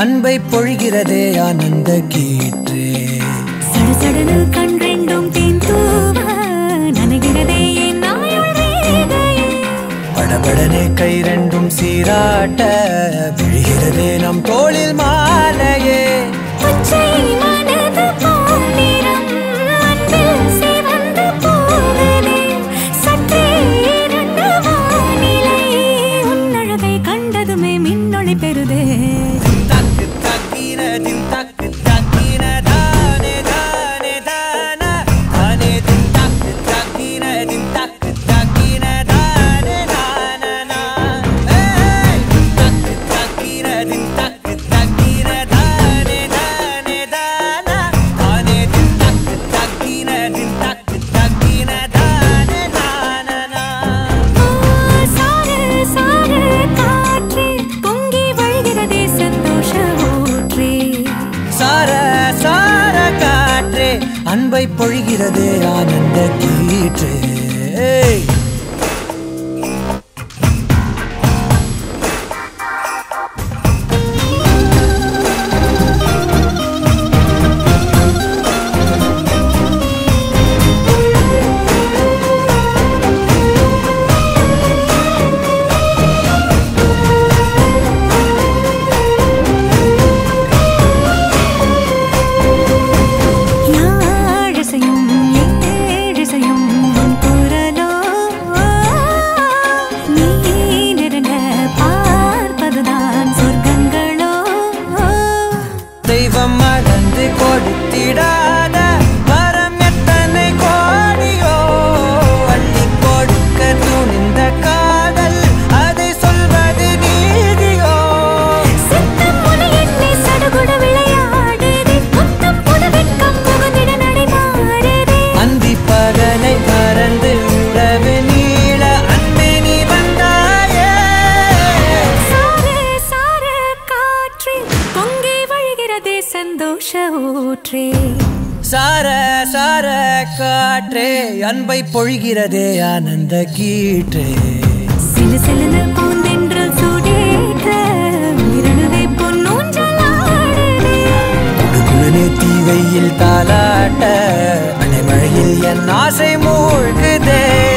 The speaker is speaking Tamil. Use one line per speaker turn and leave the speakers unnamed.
அன்பை பொழிகிறதே ஆனந்த கீற்றே
சடுசடுன்னு கண் ரெண்டும் தேன் தூவ நனைகிறதே என் நாயுள் ரேகையே.
படபடனே கை ரெண்டும் சீராட்ட விழுகிறதே நம் தோளில் மாலையே
பச்சை மனது பொன்னிறம் அன்பில் சிவந்து போகுதே. சற்றே இருண்ட வானிலை உன் அழகை கண்டதுமே மின்னொளி பெறுதே
தக்கு தக்கின தின் தக்கு தக்கின தானே தானே தான தானே தின் தக்கு தக்கின தின் தக்கு தக்கின தானே தான ஏய் தக்கு தக்கின தின் தக்கு தக்கின தானே தானே தான தானே தின் தக்கு தக்கின தின் தக்கு தக்கின தானே தான
சாரு சாரு காற்றே பொங்கி வழிகிறதே சந்தோஷ ஊற்றே
சார சார காற்றே அன்பை பொழிகிறதே ஆனந்த கீற்றே ஏய்.
யாழிசையும் ஏழிசையும் உன் குரலோ நீ நெருங்க பார்ப்பதுதான் சொர்க்கங்களோ
தெய்வம் மறந்து கொடுத்திடாத வரம் எத்தனை கோடியோ அள்ளி கொடுக்க துணிந்த காதல் அதை சொல்வது நீதியோ
சித்தம் முனை எண்ணி சடுகுடு விளையாடுதே முத்தம் புது வெட்கம் புகுந்திட நடைமாறுதே
அந்தி பகலை மறந்து உறவு நீள அன்பே நீ வந்தாயே
சாரு சாரு காற்றே பொங்கி வழிகிறதே சந்தோஷ ஊற்றே
சார சார காற்றே அன்பை பொழிகிறதே ஆனந்த கீற்றே
சிலு சிலுன்னு பூந்தென்றல் சூடேற்ற உயிரணுவே பொன்னூஞ்சலாடுதே
குடுகுளனே தீவையில் தாலாட்ட அலைமழையில் என் ஆசை மூழ்குதே